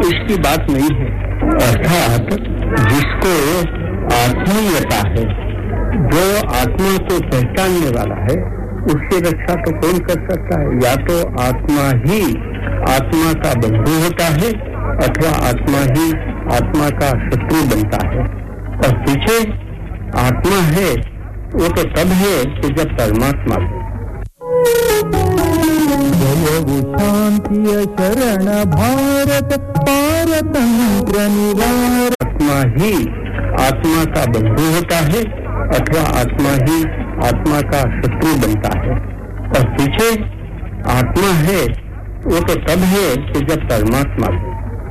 उसकी बात नहीं है अर्थात जिसको आत्मीयता है जो आत्मा को पहचानने वाला है उसकी रक्षा तो कौन कर सकता है या तो आत्मा ही आत्मा का बंधु होता है अथवा आत्मा ही आत्मा का शत्रु बनता है और पीछे आत्मा है वो तो तब है कि जब परमात्मा है ಜಯವು ಶಾಂತಿಯ ಶರಣ ಭಾರತ ಪಾರತಂತ್ರ ನಿವಾರ आत्मा ही आत्मा का बंधु होता है अथवा आत्मा ही आत्मा का शत्रु बनता है और पीछे आत्मा है वो तो तब है कि जब परमात्मा है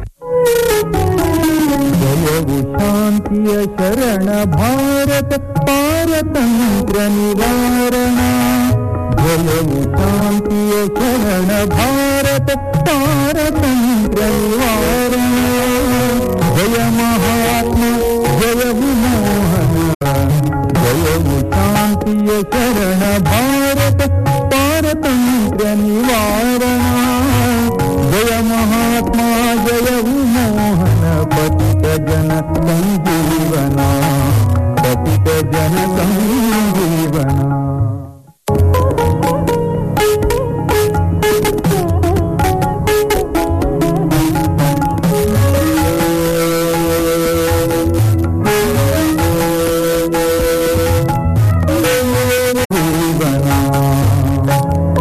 ಜಯವು ಶಾಂತಿಯ ಶರಣ ಭಾರತ ಪಾರತಂತ್ರ ನಿವಾರಣ ಜಯವು ಶಾಂತಿಯ ಶರಣ ಭಾರತ ಪಾರತಂತ್ರ ನಿವಾರಣ ಜಯ ಮಹಾತ್ಮ ಜಯವು ಮೋಹನ ಜಯವು ಶಾಂತಿಯ ಶರಣ ಭಾರತ ಪಾರತಂತ್ರ ನಿವಾರಣ ಜಯ ಮಹಾತ್ಮ ಜಯವು ಮೋಹನ ಪತಿತ ಜನ ಸಂಜೀವನ ಪತಿತ ಜನ ಸಂಜೀವನ ಜೀವನ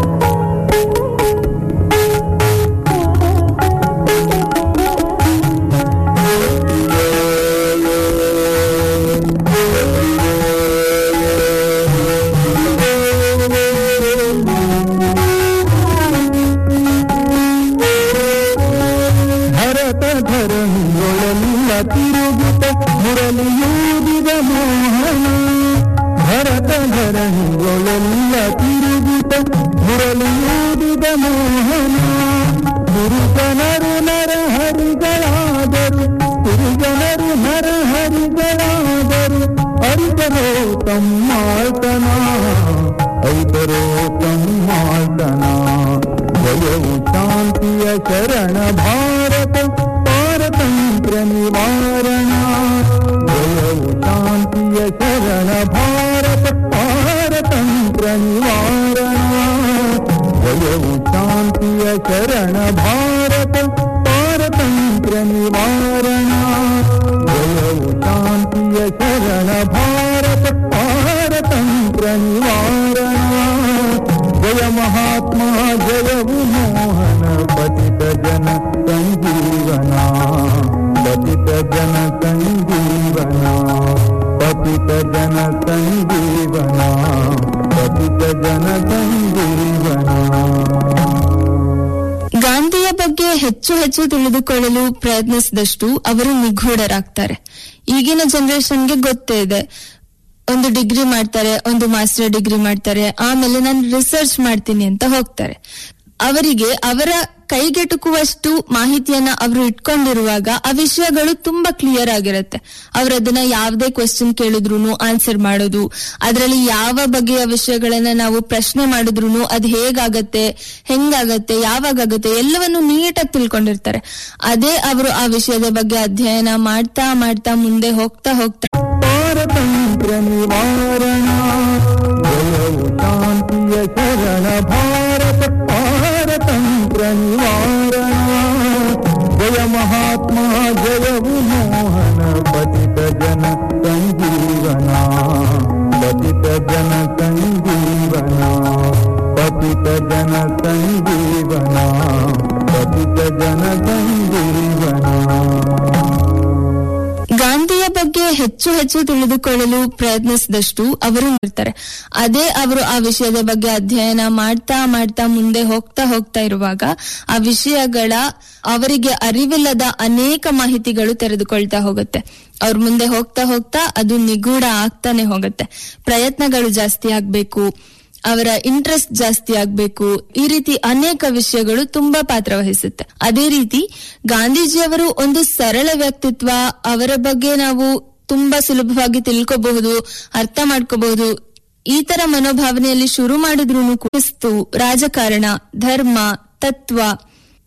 ಭರತ ಧರಣಿಯೊಳೆಲ್ಲ ತಿರುಗುತ್ತ ಮುರಳಿಯೂದಿದ ಮೋಹನ ಭರತ ಧರಣಿಯೊಳೆಲ್ಲ ತಿರುಗುತ್ತ ಮುರಳಿಯೂದಿದ ಮೋಹನ ಗುರುಜನರು ನರಹರಿಗಳಾದರು ಗುರುಜನರು ನರಹರಿಗಳಾದರು ಅರಿತರೋ ತಮ್ಮಾಳ್ತನ ಐತರೋ ತಮ್ಮಾಳ್ತನ ಜಯವು ಶಾಂತಿಯ ಶರಣ ಭಾರತ ಪಾರತಂತ್ರ ನಿವಾರಣ ಜಯವು ಶಾಂತಿಯ ಶರಣ ಭಾರತ ಪಾರತಂತ್ರ ನಿವಾರಣ ಜಯವು ಶಾಂತಿಯ ಶರಣ ಭಾರತ ಪಾರತಂತ್ರ ನಿವಾರಣ ಜಯವು ಶಾಂತಿಯ ಶರಣ ಭಾರತ ಪಾರತಂತ್ರ ನಿವಾರಣ ಜಯ ಮಹಾತ್ಮ ಜಯವು ಮೋಹನ ಪತಿತ ಜನ ಸಂಜೀವನ ಪತಿತ ಜನ ಸಂಜೀವನ ಪತಿತ ಜನ ಸಂಜೀವನ ಪತಿತ ಜನ ಸಂಜೀವನ ಗಾಂಧಿಯ ಬಗ್ಗೆ ಹೆಚ್ಚು ಹೆಚ್ಚು ತಿಳಿದುಕೊಳ್ಳಲು ಪ್ರಯತ್ನಿಸಿದಷ್ಟು ಅವರು ನಿಗೂಢರಾಗ್ತಾರೆ ಈಗಿನ ಜನರೇಷನ್ಗೆ ಗೊತ್ತೇ ಇದೆ ಒಂದು ಡಿಗ್ರಿ ಮಾಡ್ತಾರೆ ಒಂದು ಮಾಸ್ಟರ್ ಡಿಗ್ರಿ ಮಾಡ್ತಾರೆ ಆಮೇಲೆ ನಾನು ರಿಸರ್ಚ್ ಮಾಡ್ತೀನಿ ಅಂತ ಹೋಗ್ತಾರೆ ಅವರಿಗೆ ಅವರ ಕೈಗೆಟುಕುವಷ್ಟು ಮಾಹಿತಿಯನ್ನ ಅವರು ಇಟ್ಕೊಂಡಿರುವಾಗ ಆ ವಿಷಯಗಳು ತುಂಬಾ ಕ್ಲಿಯರ್ ಆಗಿರುತ್ತೆ ಅವ್ರು ಅದನ್ನ ಯಾವುದೇ ಕ್ವೆಶ್ಚನ್ ಕೇಳಿದ್ರು ಆನ್ಸರ್ ಮಾಡೋದು ಅದರಲ್ಲಿ ಯಾವ ಬಗೆಯ ವಿಷಯಗಳನ್ನ ನಾವು ಪ್ರಶ್ನೆ ಮಾಡಿದ್ರು ಅದು ಹೇಗಾಗತ್ತೆ ಹೆಂಗಾಗತ್ತೆ ಯಾವಾಗತ್ತೆ ಎಲ್ಲವನ್ನು ನೀಟಾಗಿ ತಿಳ್ಕೊಂಡಿರ್ತಾರೆ ಅದೇ ಅವರು ಆ ವಿಷಯದ ಬಗ್ಗೆ ಅಧ್ಯಯನ ಮಾಡ್ತಾ ಮಾಡ್ತಾ ಮುಂದೆ ಹೋಗ್ತಾ ಹೋಗ್ತಾ ಪಾರತಂತ್ರ ನಿವಾರಣ ಜಯವು ಶಾಂತಿಯ ಶರಣ ಭಾರತ ಪಾರತಂತ್ರ ನಿವಾರಣ ಜಯ ಮಹಾತ್ಮ ಜಯವು ಮೋಹನ ಪತಿತ ಜನ ಸಂಜೀವನ ಪತಿತ ಜನ ಸಂಜೀವನ ಪತಿತ ಜನ ಸಂಜೀವನ ಪತಿತ ಜನ ಸಂಜೀವನ ಗಾಂಧಿಯ ಬಗ್ಗೆ ಹೆಚ್ಚು ಹೆಚ್ಚು ತಿಳಿದುಕೊಳ್ಳಲು ಪ್ರಯತ್ನಿಸಿದಷ್ಟು ಅವರು ಇರ್ತಾರೆ ಅದೇ ಅವರು ಆ ವಿಷಯದ ಬಗ್ಗೆ ಅಧ್ಯಯನ ಮಾಡ್ತಾ ಮಾಡ್ತಾ ಮುಂದೆ ಹೋಗ್ತಾ ಹೋಗ್ತಾ ಇರುವಾಗ ಆ ವಿಷಯಗಳ ಅವರಿಗೆ ಅರಿವಿಲ್ಲದ ಅನೇಕ ಮಾಹಿತಿಗಳು ತೆರೆದುಕೊಳ್ತಾ ಹೋಗುತ್ತೆ ಅವ್ರ ಮುಂದೆ ಹೋಗ್ತಾ ಹೋಗ್ತಾ ಅದು ನಿಗೂಢ ಆಗ್ತಾನೆ ಹೋಗುತ್ತೆ ಪ್ರಯತ್ನಗಳು ಜಾಸ್ತಿ ಆಗ್ಬೇಕು ಅವರ ಇಂಟ್ರೆಸ್ಟ್ ಜಾಸ್ತಿ ಆಗ್ಬೇಕು ಈ ರೀತಿ ಅನೇಕ ವಿಷಯಗಳು ತುಂಬಾ ಪಾತ್ರ ವಹಿಸುತ್ತೆ ಅದೇ ರೀತಿ ಗಾಂಧೀಜಿಯವರು ಒಂದು ಸರಳ ವ್ಯಕ್ತಿತ್ವ ಅವರ ಬಗ್ಗೆ ನಾವು ತುಂಬಾ ಸುಲಭವಾಗಿ ತಿಳ್ಕೋಬಹುದು ಅರ್ಥ ಮಾಡ್ಕೋಬಹುದು ಈ ತರ ಮನೋಭಾವನೆಯಲ್ಲಿ ಶುರು ಮಾಡಿದ್ರು ಕ್ರಿಸ್ತು ರಾಜಕಾರಣ ಧರ್ಮ ತತ್ವ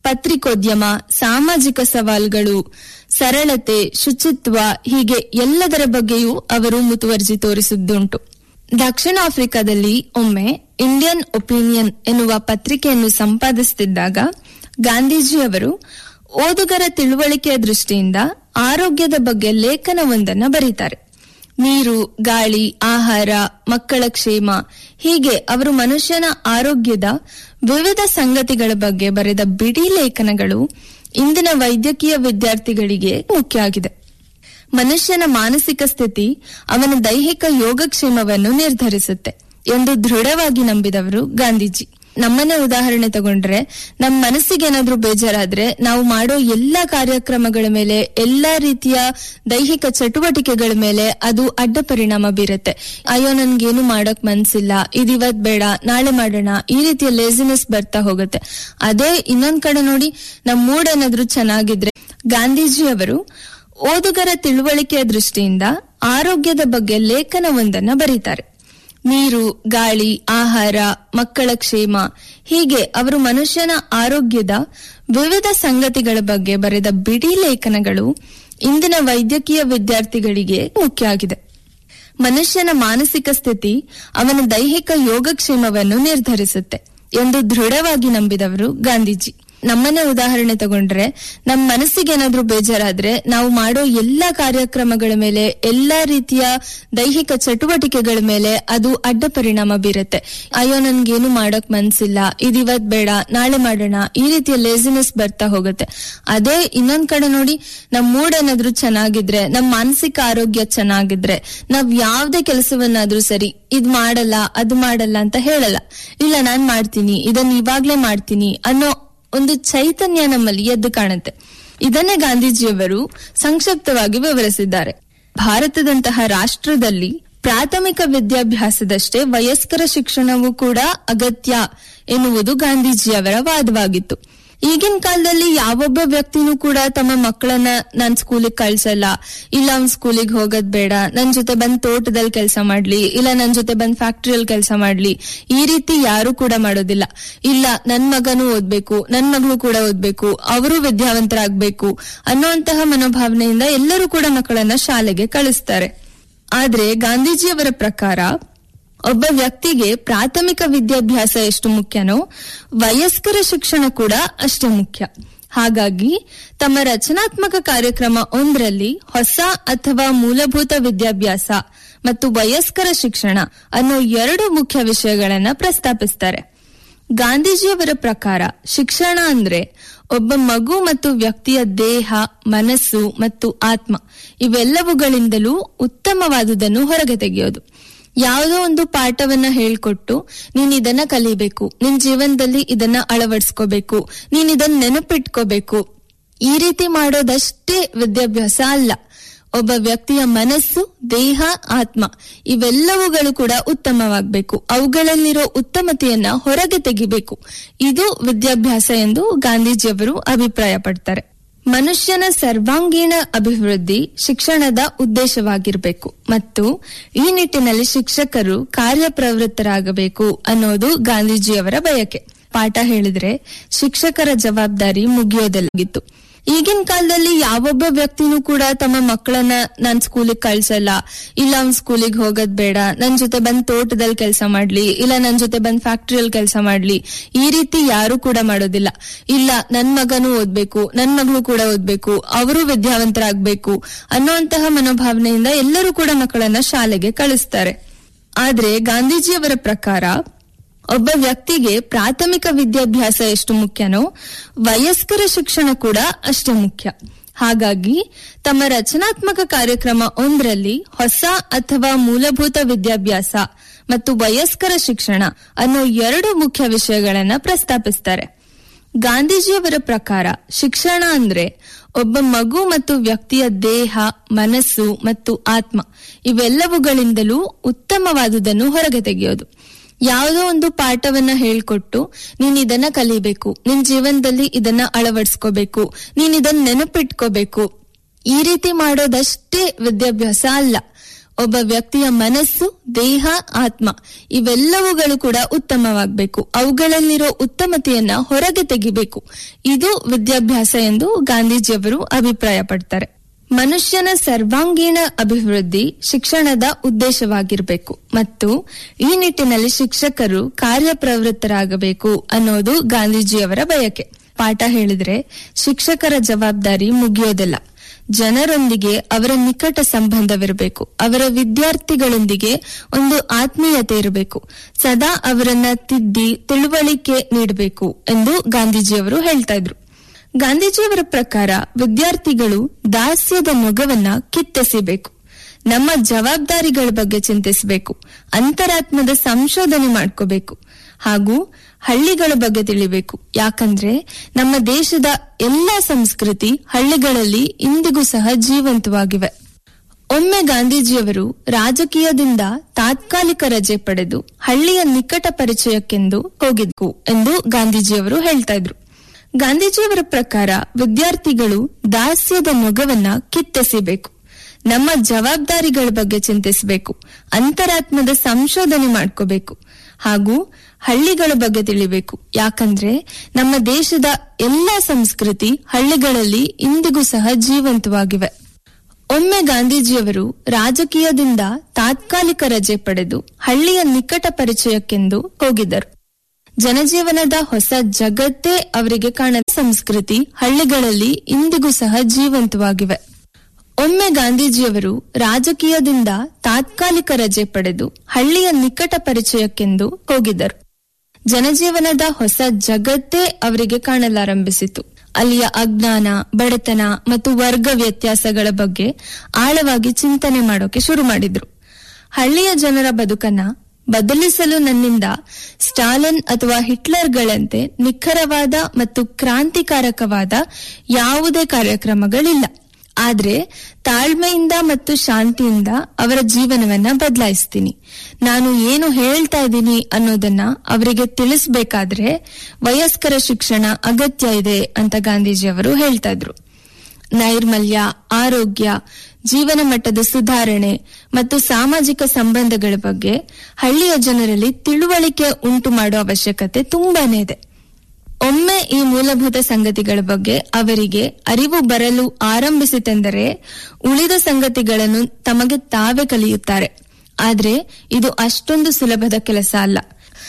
ಪತ್ರಿಕೋದ್ಯಮ ಸಾಮಾಜಿಕ ಸವಾಲುಗಳು ಸರಳತೆ ಶುಚಿತ್ವ ಹೀಗೆ ಎಲ್ಲದರ ಬಗ್ಗೆಯೂ ಅವರು ಮುತುವರ್ಜಿ ತೋರಿಸಿದ್ದುಂಟು ದಕ್ಷಿಣ ಆಫ್ರಿಕಾದಲ್ಲಿ ಒಮ್ಮೆ ಇಂಡಿಯನ್ ಒಪಿನಿಯನ್ ಎನ್ನುವ ಪತ್ರಿಕೆಯನ್ನು ಸಂಪಾದಿಸುತ್ತಿದ್ದಾಗ ಗಾಂಧೀಜಿಯವರು ಓದುಗರ ತಿಳುವಳಿಕೆಯ ದೃಷ್ಟಿಯಿಂದ ಆರೋಗ್ಯದ ಬಗ್ಗೆ ಲೇಖನವೊಂದನ್ನ ಬರೀತಾರೆ ನೀರು ಗಾಳಿ ಆಹಾರ ಮಕ್ಕಳ ಕ್ಷೇಮ ಹೀಗೆ ಅವರು ಮನುಷ್ಯನ ಆರೋಗ್ಯದ ವಿವಿಧ ಸಂಗತಿಗಳ ಬಗ್ಗೆ ಬರೆದ ಬಿಡಿ ಲೇಖನಗಳು ಇಂದಿನ ವೈದ್ಯಕೀಯ ವಿದ್ಯಾರ್ಥಿಗಳಿಗೆ ಮುಖ್ಯ ಆಗಿದೆ ಮನುಷ್ಯನ ಮಾನಸಿಕ ಸ್ಥಿತಿ ಅವನ ದೈಹಿಕ ಯೋಗಕ್ಷೇಮವನ್ನು ನಿರ್ಧರಿಸುತ್ತೆ ಎಂದು ದೃಢವಾಗಿ ನಂಬಿದವರು ಗಾಂಧೀಜಿ ನಮ್ಮನ್ನೇ ಉದಾಹರಣೆ ತಗೊಂಡ್ರೆ ನಮ್ಮ ಮನಸ್ಸಿಗೆ ಏನಾದ್ರೂ ಬೇಜಾರಾದ್ರೆ ನಾವು ಮಾಡೋ ಎಲ್ಲಾ ಕಾರ್ಯಕ್ರಮಗಳ ಮೇಲೆ ಎಲ್ಲಾ ರೀತಿಯ ದೈಹಿಕ ಚಟುವಟಿಕೆಗಳ ಮೇಲೆ ಅದು ಅಡ್ಡ ಪರಿಣಾಮ ಬೀರುತ್ತೆ ಅಯ್ಯೋ ನನ್ಗೇನು ಮಾಡಕ್ ಮನ್ಸಿಲ್ಲ ಇದಿವತ್ ಬೇಡ ನಾಳೆ ಮಾಡೋಣ ಈ ರೀತಿಯ ಲೇಸಿನೆಸ್ ಬರ್ತಾ ಹೋಗುತ್ತೆ ಅದೇ ಇನ್ನೊಂದ್ ಕಡೆ ನೋಡಿ ನಮ್ ಮೂಡ್ ಏನಾದ್ರೂ ಚೆನ್ನಾಗಿದ್ರೆ ಗಾಂಧೀಜಿ ಅವರು ಓದುಗರ ತಿಳುವಳಿಕೆಯ ದೃಷ್ಟಿಯಿಂದ ಆರೋಗ್ಯದ ಬಗ್ಗೆ ಲೇಖನವೊಂದನ್ನ ಬರೀತಾರೆ ನೀರು ಗಾಳಿ ಆಹಾರ ಮಕ್ಕಳ ಕ್ಷೇಮ ಹೀಗೆ ಅವರು ಮನುಷ್ಯನ ಆರೋಗ್ಯದ ವಿವಿಧ ಸಂಗತಿಗಳ ಬಗ್ಗೆ ಬರೆದ ಬಿಡಿ ಲೇಖನಗಳು ಇಂದಿನ ವೈದ್ಯಕೀಯ ವಿದ್ಯಾರ್ಥಿಗಳಿಗೆ ಮುಖ್ಯ ಆಗಿದೆ ಮನುಷ್ಯನ ಮಾನಸಿಕ ಸ್ಥಿತಿ ಅವನ ದೈಹಿಕ ಯೋಗಕ್ಷೇಮವನ್ನು ನಿರ್ಧರಿಸುತ್ತೆ ಎಂದು ದೃಢವಾಗಿ ನಂಬಿದವರು ಗಾಂಧೀಜಿ ನಮ್ಮನ್ನೇ ಉದಾಹರಣೆ ತಗೊಂಡ್ರೆ ನಮ್ಮ ಮನಸ್ಸಿಗೆ ಏನಾದ್ರೂ ಬೇಜಾರಾದ್ರೆ ನಾವು ಮಾಡೋ ಎಲ್ಲಾ ಕಾರ್ಯಕ್ರಮಗಳ ಮೇಲೆ ಎಲ್ಲಾ ರೀತಿಯ ದೈಹಿಕ ಚಟುವಟಿಕೆಗಳ ಮೇಲೆ ಅದು ಅಡ್ಡ ಪರಿಣಾಮ ಬೀರುತ್ತೆ ಅಯ್ಯೋ ನನ್ಗೇನು ಮಾಡಕ್ ಮನ್ಸಿಲ್ಲ ಇದಿವತ್ ಬೇಡ ನಾಳೆ ಮಾಡೋಣ ಈ ರೀತಿಯ ಲೇಸಿನೆಸ್ ಬರ್ತಾ ಹೋಗುತ್ತೆ ಅದೇ ಇನ್ನೊಂದ್ ಕಡೆ ನೋಡಿ ನಮ್ ಮೂಡ್ ಏನಾದ್ರೂ ಚೆನ್ನಾಗಿದ್ರೆ ನಮ್ ಮಾನಸಿಕ ಆರೋಗ್ಯ ಚೆನ್ನಾಗಿದ್ರೆ ನಾವ್ ಯಾವ್ದೇ ಕೆಲಸವನ್ನಾದ್ರೂ ಸರಿ ಇದ್ ಮಾಡಲ್ಲ ಅದು ಮಾಡಲ್ಲ ಅಂತ ಹೇಳಲ್ಲ ಇಲ್ಲ ನಾನ್ ಮಾಡ್ತೀನಿ ಇದನ್ನ ಇವಾಗ್ಲೇ ಮಾಡ್ತೀನಿ ಅನ್ನೋ ಒಂದು ಚೈತನ್ಯ ನಮ್ಮಲ್ಲಿ ಎದ್ದು ಕಾಣುತ್ತೆ ಇದನ್ನೇ ಗಾಂಧೀಜಿಯವರು ಸಂಕ್ಷಿಪ್ತವಾಗಿ ವಿವರಿಸಿದ್ದಾರೆ ಭಾರತದಂತಹ ರಾಷ್ಟ್ರದಲ್ಲಿ ಪ್ರಾಥಮಿಕ ವಿದ್ಯಾಭ್ಯಾಸದಷ್ಟೇ ವಯಸ್ಕರ ಶಿಕ್ಷಣವೂ ಕೂಡ ಅಗತ್ಯ ಎನ್ನುವುದು ಗಾಂಧೀಜಿಯವರ ವಾದವಾಗಿತ್ತು ಈಗಿನ ಕಾಲದಲ್ಲಿ ಯಾವೊಬ್ಬ ವ್ಯಕ್ತಿನೂ ಕೂಡ ತಮ್ಮ ಮಕ್ಕಳನ್ನ ನಾನ್ ಸ್ಕೂಲಿಗೆ ಕಳ್ಸಲ್ಲ ಇಲ್ಲ ಅವ್ನ್ ಸ್ಕೂಲಿಗೆ ಹೋಗೋದ್ ಬೇಡ ನನ್ ಜೊತೆ ಬಂದ್ ತೋಟದಲ್ಲಿ ಕೆಲಸ ಮಾಡ್ಲಿ ಇಲ್ಲ ನನ್ ಜೊತೆ ಬಂದ್ ಫ್ಯಾಕ್ಟ್ರಿಯಲ್ಲಿ ಕೆಲಸ ಮಾಡ್ಲಿ ಈ ರೀತಿ ಯಾರು ಕೂಡ ಮಾಡೋದಿಲ್ಲ ಇಲ್ಲ ನನ್ ಮಗನೂ ಓದ್ಬೇಕು ನನ್ ಮಗಳು ಕೂಡ ಓದ್ಬೇಕು ಅವರು ವಿದ್ಯಾವಂತರಾಗ್ಬೇಕು ಅನ್ನುವಂತಹ ಮನೋಭಾವನೆಯಿಂದ ಎಲ್ಲರೂ ಕೂಡ ಮಕ್ಕಳನ್ನ ಶಾಲೆಗೆ ಕಳಿಸ್ತಾರೆ ಆದ್ರೆ ಗಾಂಧೀಜಿಯವರ ಪ್ರಕಾರ ಒಬ್ಬ ವ್ಯಕ್ತಿಗೆ ಪ್ರಾಥಮಿಕ ವಿದ್ಯಾಭ್ಯಾಸ ಎಷ್ಟು ಮುಖ್ಯನೋ ವಯಸ್ಕರ ಶಿಕ್ಷಣ ಕೂಡ ಅಷ್ಟೇ ಮುಖ್ಯ ಹಾಗಾಗಿ ತಮ್ಮ ರಚನಾತ್ಮಕ ಕಾರ್ಯಕ್ರಮ ಒಂದರಲ್ಲಿ ಹೊಸ ಅಥವಾ ಮೂಲಭೂತ ವಿದ್ಯಾಭ್ಯಾಸ ಮತ್ತು ವಯಸ್ಕರ ಶಿಕ್ಷಣ ಅನ್ನೋ ಎರಡು ಮುಖ್ಯ ವಿಷಯಗಳನ್ನ ಪ್ರಸ್ತಾಪಿಸ್ತಾರೆ ಗಾಂಧೀಜಿಯವರ ಪ್ರಕಾರ ಶಿಕ್ಷಣ ಅಂದ್ರೆ ಒಬ್ಬ ಮಗು ಮತ್ತು ವ್ಯಕ್ತಿಯ ದೇಹ ಮನಸ್ಸು ಮತ್ತು ಆತ್ಮ ಇವೆಲ್ಲವುಗಳಿಂದಲೂ ಉತ್ತಮವಾದುದನ್ನು ಹೊರಗೆ ತೆಗೆಯೋದು ಯಾವುದೋ ಒಂದು ಪಾಠವನ್ನ ಹೇಳ್ಕೊಟ್ಟು ನೀನ್ ಇದನ್ನ ಕಲಿಬೇಕು ನಿನ್ ಜೀವನದಲ್ಲಿ ಇದನ್ನ ಅಳವಡಿಸ್ಕೋಬೇಕು ನೀನ್ ಇದನ್ನ ನೆನಪಿಟ್ಕೋಬೇಕು ಈ ರೀತಿ ಮಾಡೋದಷ್ಟೇ ವಿದ್ಯಾಭ್ಯಾಸ ಅಲ್ಲ ಒಬ್ಬ ವ್ಯಕ್ತಿಯ ಮನಸ್ಸು ದೇಹ ಆತ್ಮ ಇವೆಲ್ಲವುಗಳು ಕೂಡ ಉತ್ತಮವಾಗಬೇಕು ಅವುಗಳಲ್ಲಿರೋ ಉತ್ತಮತೆಯನ್ನ ಹೊರಗೆ ತೆಗಿಬೇಕು ಇದು ವಿದ್ಯಾಭ್ಯಾಸ ಎಂದು ಗಾಂಧೀಜಿಯವರು ಅಭಿಪ್ರಾಯ ಪಡ್ತಾರೆ ಮನುಷ್ಯನ ಸರ್ವಾಂಗೀಣ ಅಭಿವೃದ್ಧಿ ಶಿಕ್ಷಣದ ಉದ್ದೇಶವಾಗಿರಬೇಕು ಮತ್ತು ಈ ನಿಟ್ಟಿನಲ್ಲಿ ಶಿಕ್ಷಕರು ಕಾರ್ಯಪ್ರವೃತ್ತರಾಗಬೇಕು ಅನ್ನೋದು ಗಾಂಧೀಜಿಯವರ ಬಯಕೆ ಪಾಠ ಹೇಳಿದ್ರೆ ಶಿಕ್ಷಕರ ಜವಾಬ್ದಾರಿ ಮುಗಿಯೋದಲ್ಲಾಗಿತ್ತು ಈಗಿನ ಕಾಲದಲ್ಲಿ ಯಾವೊಬ್ಬ ವ್ಯಕ್ತಿನೂ ಕೂಡ ತಮ್ಮ ಮಕ್ಕಳನ್ನ ನಾನ್ ಸ್ಕೂಲಿಗೆ ಕಳ್ಸಲ್ಲ ಇಲ್ಲ ಅವ್ನ್ ಸ್ಕೂಲಿಗೆ ಹೋಗೋದ್ ಬೇಡ ನನ್ ಜೊತೆ ಬಂದ್ ತೋಟದಲ್ಲಿ ಕೆಲಸ ಮಾಡ್ಲಿ ಇಲ್ಲ ನನ್ ಜೊತೆ ಬಂದ್ ಫ್ಯಾಕ್ಟ್ರಿಯಲ್ಲಿ ಕೆಲಸ ಮಾಡ್ಲಿ ಈ ರೀತಿ ಯಾರು ಕೂಡ ಮಾಡೋದಿಲ್ಲ ಇಲ್ಲ ನನ್ ಮಗನೂ ಓದ್ಬೇಕು ನನ್ ಮಗಳು ಕೂಡ ಓದ್ಬೇಕು ಅವರು ವಿದ್ಯಾವಂತರಾಗ್ಬೇಕು ಅನ್ನುವಂತಹ ಮನೋಭಾವನೆಯಿಂದ ಎಲ್ಲರೂ ಕೂಡ ಮಕ್ಕಳನ್ನ ಶಾಲೆಗೆ ಕಳಿಸ್ತಾರೆ ಆದ್ರೆ ಗಾಂಧೀಜಿಯವರ ಪ್ರಕಾರ ಒಬ್ಬ ವ್ಯಕ್ತಿಗೆ ಪ್ರಾಥಮಿಕ ವಿದ್ಯಾಭ್ಯಾಸ ಎಷ್ಟು ಮುಖ್ಯನೋ ವಯಸ್ಕರ ಶಿಕ್ಷಣ ಕೂಡ ಅಷ್ಟೇ ಮುಖ್ಯ ಹಾಗಾಗಿ ತಮ್ಮ ರಚನಾತ್ಮಕ ಕಾರ್ಯಕ್ರಮ ಒಂದರಲ್ಲಿ ಹೊಸ ಅಥವಾ ಮೂಲಭೂತ ವಿದ್ಯಾಭ್ಯಾಸ ಮತ್ತು ವಯಸ್ಕರ ಶಿಕ್ಷಣ ಅನ್ನೋ ಎರಡು ಮುಖ್ಯ ವಿಷಯಗಳನ್ನ ಪ್ರಸ್ತಾಪಿಸ್ತಾರೆ ಗಾಂಧೀಜಿಯವರ ಪ್ರಕಾರ ಶಿಕ್ಷಣ ಅಂದ್ರೆ ಒಬ್ಬ ಮಗು ಮತ್ತು ವ್ಯಕ್ತಿಯ ದೇಹ ಮನಸ್ಸು ಮತ್ತು ಆತ್ಮ ಇವೆಲ್ಲವುಗಳಿಂದಲೂ ಉತ್ತಮವಾದುದನ್ನು ಹೊರಗೆ ತೆಗೆಯೋದು ಯಾವುದೋ ಒಂದು ಪಾಠವನ್ನ ಹೇಳ್ಕೊಟ್ಟು ನೀನ್ ಇದನ್ನ ಕಲಿಬೇಕು ನಿನ್ ಜೀವನದಲ್ಲಿ ಇದನ್ನ ಅಳವಡಿಸ್ಕೋಬೇಕು ನೀನ್ ಇದನ್ನ ನೆನಪಿಟ್ಕೋಬೇಕು ಈ ರೀತಿ ಮಾಡೋದಷ್ಟೇ ವಿದ್ಯಾಭ್ಯಾಸ ಅಲ್ಲ ಒಬ್ಬ ವ್ಯಕ್ತಿಯ ಮನಸ್ಸು ದೇಹ ಆತ್ಮ ಇವೆಲ್ಲವುಗಳು ಕೂಡ ಉತ್ತಮವಾಗಬೇಕು ಅವುಗಳಲ್ಲಿರೋ ಉತ್ತಮತೆಯನ್ನ ಹೊರಗೆ ತೆಗಿಬೇಕು ಇದು ವಿದ್ಯಾಭ್ಯಾಸ ಎಂದು ಗಾಂಧೀಜಿಯವರು ಅಭಿಪ್ರಾಯ ಪಡ್ತಾರೆ ಮನುಷ್ಯನ ಸರ್ವಾಂಗೀಣ ಅಭಿವೃದ್ಧಿ ಶಿಕ್ಷಣದ ಉದ್ದೇಶವಾಗಿರಬೇಕು ಮತ್ತು ಈ ನಿಟ್ಟಿನಲ್ಲಿ ಶಿಕ್ಷಕರು ಕಾರ್ಯಪ್ರವೃತ್ತರಾಗಬೇಕು ಅನ್ನೋದು ಗಾಂಧೀಜಿಯವರ ಬಯಕೆ ಪಾಠ ಹೇಳಿದ್ರೆ ಶಿಕ್ಷಕರ ಜವಾಬ್ದಾರಿ ಮುಗಿಯೋದಿಲ್ಲ ಜನರೊಂದಿಗೆ ಅವರ ನಿಕಟ ಸಂಬಂಧವಿರಬೇಕು ಅವರ ವಿದ್ಯಾರ್ಥಿಗಳೊಂದಿಗೆ ಒಂದು ಆತ್ಮೀಯತೆ ಇರಬೇಕು ಸದಾ ಅವರನ್ನ ತಿದ್ದಿ ತಿಳುವಳಿಕೆ ನೀಡಬೇಕು ಎಂದು ಗಾಂಧೀಜಿಯವರು ಹೇಳ್ತಾ ಇದ್ರು ಗಾಂಧೀಜಿಯವರ ಪ್ರಕಾರ ವಿದ್ಯಾರ್ಥಿಗಳು ದಾಸ್ಯದ ಮೊಗವನ್ನ ಕಿತ್ತೆಸಿಬೇಕು ನಮ್ಮ ಜವಾಬ್ದಾರಿಗಳ ಬಗ್ಗೆ ಚಿಂತಿಸಬೇಕು ಅಂತರಾತ್ಮದ ಸಂಶೋಧನೆ ಮಾಡ್ಕೋಬೇಕು ಹಾಗೂ ಹಳ್ಳಿಗಳ ಬಗ್ಗೆ ತಿಳಿಬೇಕು ಯಾಕಂದ್ರೆ ನಮ್ಮ ದೇಶದ ಎಲ್ಲಾ ಸಂಸ್ಕೃತಿ ಹಳ್ಳಿಗಳಲ್ಲಿ ಇಂದಿಗೂ ಸಹ ಜೀವಂತವಾಗಿವೆ ಒಮ್ಮೆ ಗಾಂಧೀಜಿಯವರು ರಾಜಕೀಯದಿಂದ ತಾತ್ಕಾಲಿಕ ರಜೆ ಪಡೆದು ಹಳ್ಳಿಯ ನಿಕಟ ಪರಿಚಯಕ್ಕೆಂದು ಹೋಗಿದ್ಕು ಎಂದು ಗಾಂಧೀಜಿಯವರು ಹೇಳ್ತಾ ಇದ್ರು ಗಾಂಧೀಜಿಯವರ ಪ್ರಕಾರ ವಿದ್ಯಾರ್ಥಿಗಳು ದಾಸ್ಯದ ಮೊಗವನ್ನ ಕಿತ್ತೆಸಿಬೇಕು ನಮ್ಮ ಜವಾಬ್ದಾರಿಗಳ ಬಗ್ಗೆ ಚಿಂತಿಸಬೇಕು ಅಂತರಾತ್ಮದ ಸಂಶೋಧನೆ ಮಾಡ್ಕೋಬೇಕು ಹಾಗೂ ಹಳ್ಳಿಗಳ ಬಗ್ಗೆ ತಿಳಿಬೇಕು ಯಾಕಂದ್ರೆ ನಮ್ಮ ದೇಶದ ಎಲ್ಲಾ ಸಂಸ್ಕೃತಿ ಹಳ್ಳಿಗಳಲ್ಲಿ ಇಂದಿಗೂ ಸಹ ಜೀವಂತವಾಗಿವೆ ಒಮ್ಮೆ ಗಾಂಧೀಜಿಯವರು ರಾಜಕೀಯದಿಂದ ತಾತ್ಕಾಲಿಕ ರಜೆ ಪಡೆದು ಹಳ್ಳಿಯ ನಿಕಟ ಪರಿಚಯಕ್ಕೆಂದು ಹೋಗಿದ್ದರು ಜನಜೀವನದ ಹೊಸ ಜಗತ್ತೇ ಅವರಿಗೆ ಕಾಣ ಸಂಸ್ಕೃತಿ ಹಳ್ಳಿಗಳಲ್ಲಿ ಇಂದಿಗೂ ಸಹ ಜೀವಂತವಾಗಿವೆ ಒಮ್ಮೆ ಗಾಂಧೀಜಿಯವರು ರಾಜಕೀಯದಿಂದ ತಾತ್ಕಾಲಿಕ ರಜೆ ಪಡೆದು ಹಳ್ಳಿಯ ನಿಕಟ ಪರಿಚಯಕ್ಕೆಂದು ಹೋಗಿದ್ದರು ಜನಜೀವನದ ಹೊಸ ಜಗತ್ತೇ ಅವರಿಗೆ ಕಾಣಲಾರಂಭಿಸಿತು ಅಲ್ಲಿಯ ಅಜ್ಞಾನ ಬಡತನ ಮತ್ತು ವರ್ಗ ವ್ಯತ್ಯಾಸಗಳ ಬಗ್ಗೆ ಆಳವಾಗಿ ಚಿಂತನೆ ಮಾಡೋಕೆ ಶುರು ಮಾಡಿದ್ರು ಹಳ್ಳಿಯ ಜನರ ಬದುಕನ್ನ ಬದಲಿಸಲು ನನ್ನಿಂದ ಸ್ಟಾಲಿನ್ ಅಥವಾ ಹಿಟ್ಲರ್ಗಳಂತೆ ನಿಖರವಾದ ಮತ್ತು ಕ್ರಾಂತಿಕಾರಕವಾದ ಯಾವುದೇ ಕಾರ್ಯಕ್ರಮಗಳಿಲ್ಲ ಆದ್ರೆ ತಾಳ್ಮೆಯಿಂದ ಮತ್ತು ಶಾಂತಿಯಿಂದ ಅವರ ಜೀವನವನ್ನ ಬದಲಾಯಿಸ್ತೀನಿ ನಾನು ಏನು ಹೇಳ್ತಾ ಇದ್ದೀನಿ ಅನ್ನೋದನ್ನ ಅವರಿಗೆ ತಿಳಿಸ್ಬೇಕಾದ್ರೆ ವಯಸ್ಕರ ಶಿಕ್ಷಣ ಅಗತ್ಯ ಇದೆ ಅಂತ ಗಾಂಧೀಜಿಯವರು ಹೇಳ್ತಾ ಇದ್ರು ನೈರ್ಮಲ್ಯ ಆರೋಗ್ಯ ಜೀವನ ಮಟ್ಟದ ಸುಧಾರಣೆ ಮತ್ತು ಸಾಮಾಜಿಕ ಸಂಬಂಧಗಳ ಬಗ್ಗೆ ಹಳ್ಳಿಯ ಜನರಲ್ಲಿ ತಿಳುವಳಿಕೆ ಉಂಟು ಮಾಡುವ ಅವಶ್ಯಕತೆ ತುಂಬಾನೇ ಇದೆ ಒಮ್ಮೆ ಈ ಮೂಲಭೂತ ಸಂಗತಿಗಳ ಬಗ್ಗೆ ಅವರಿಗೆ ಅರಿವು ಬರಲು ಆರಂಭಿಸಿತೆಂದರೆ ಉಳಿದ ಸಂಗತಿಗಳನ್ನು ತಮಗೆ ತಾವೇ ಕಲಿಯುತ್ತಾರೆ ಆದ್ರೆ ಇದು ಅಷ್ಟೊಂದು ಸುಲಭದ ಕೆಲಸ ಅಲ್ಲ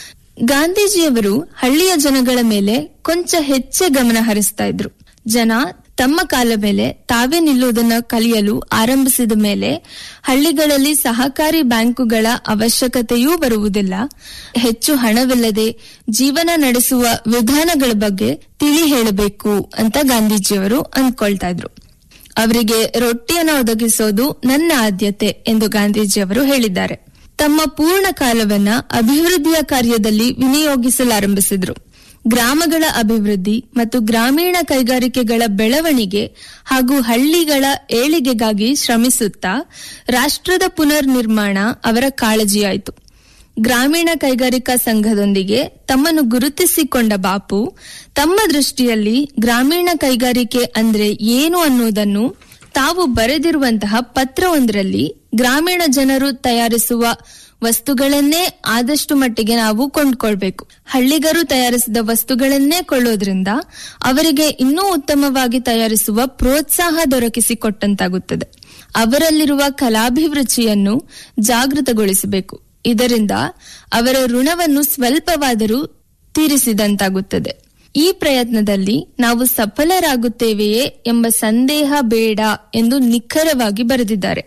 ಗಾಂಧೀಜಿಯವರು ಹಳ್ಳಿಯ ಜನಗಳ ಮೇಲೆ ಕೊಂಚ ಹೆಚ್ಚೆ ಗಮನ ಹರಿಸ್ತಾ ಇದ್ರು ಜನ ತಮ್ಮ ಕಾಲ ಮೇಲೆ ತಾವೇ ನಿಲ್ಲುವುದನ್ನ ಕಲಿಯಲು ಆರಂಭಿಸಿದ ಮೇಲೆ ಹಳ್ಳಿಗಳಲ್ಲಿ ಸಹಕಾರಿ ಬ್ಯಾಂಕುಗಳ ಅವಶ್ಯಕತೆಯೂ ಬರುವುದಿಲ್ಲ ಹೆಚ್ಚು ಹಣವಿಲ್ಲದೆ ಜೀವನ ನಡೆಸುವ ವಿಧಾನಗಳ ಬಗ್ಗೆ ತಿಳಿ ಹೇಳಬೇಕು ಅಂತ ಗಾಂಧೀಜಿಯವರು ಅಂದ್ಕೊಳ್ತಾ ಇದ್ರು ಅವರಿಗೆ ರೊಟ್ಟಿಯನ್ನು ಒದಗಿಸೋದು ನನ್ನ ಆದ್ಯತೆ ಎಂದು ಗಾಂಧೀಜಿಯವರು ಹೇಳಿದ್ದಾರೆ ತಮ್ಮ ಪೂರ್ಣ ಕಾಲವನ್ನ ಅಭಿವೃದ್ಧಿಯ ಕಾರ್ಯದಲ್ಲಿ ವಿನಿಯೋಗಿಸಲಾರಂಭಿಸಿದ್ರು ಗ್ರಾಮಗಳ ಅಭಿವೃದ್ಧಿ ಮತ್ತು ಗ್ರಾಮೀಣ ಕೈಗಾರಿಕೆಗಳ ಬೆಳವಣಿಗೆ ಹಾಗೂ ಹಳ್ಳಿಗಳ ಏಳಿಗೆಗಾಗಿ ಶ್ರಮಿಸುತ್ತಾ ರಾಷ್ಟ್ರದ ಪುನರ್ ನಿರ್ಮಾಣ ಅವರ ಕಾಳಜಿಯಾಯಿತು ಗ್ರಾಮೀಣ ಕೈಗಾರಿಕಾ ಸಂಘದೊಂದಿಗೆ ತಮ್ಮನ್ನು ಗುರುತಿಸಿಕೊಂಡ ಬಾಪು ತಮ್ಮ ದೃಷ್ಟಿಯಲ್ಲಿ ಗ್ರಾಮೀಣ ಕೈಗಾರಿಕೆ ಅಂದ್ರೆ ಏನು ಅನ್ನುವುದನ್ನು ತಾವು ಬರೆದಿರುವಂತಹ ಪತ್ರವೊಂದರಲ್ಲಿ ಗ್ರಾಮೀಣ ಜನರು ತಯಾರಿಸುವ ವಸ್ತುಗಳನ್ನೇ ಆದಷ್ಟು ಮಟ್ಟಿಗೆ ನಾವು ಕೊಂಡ್ಕೊಳ್ಬೇಕು ಹಳ್ಳಿಗರು ತಯಾರಿಸಿದ ವಸ್ತುಗಳನ್ನೇ ಕೊಳ್ಳೋದ್ರಿಂದ ಅವರಿಗೆ ಇನ್ನೂ ಉತ್ತಮವಾಗಿ ತಯಾರಿಸುವ ಪ್ರೋತ್ಸಾಹ ದೊರಕಿಸಿಕೊಟ್ಟಂತಾಗುತ್ತದೆ ಅವರಲ್ಲಿರುವ ಕಲಾಭಿರುಚಿಯನ್ನು ಜಾಗೃತಗೊಳಿಸಬೇಕು ಇದರಿಂದ ಅವರ ಋಣವನ್ನು ಸ್ವಲ್ಪವಾದರೂ ತೀರಿಸಿದಂತಾಗುತ್ತದೆ ಈ ಪ್ರಯತ್ನದಲ್ಲಿ ನಾವು ಸಫಲರಾಗುತ್ತೇವೆಯೇ ಎಂಬ ಸಂದೇಹ ಬೇಡ ಎಂದು ನಿಖರವಾಗಿ ಬರೆದಿದ್ದಾರೆ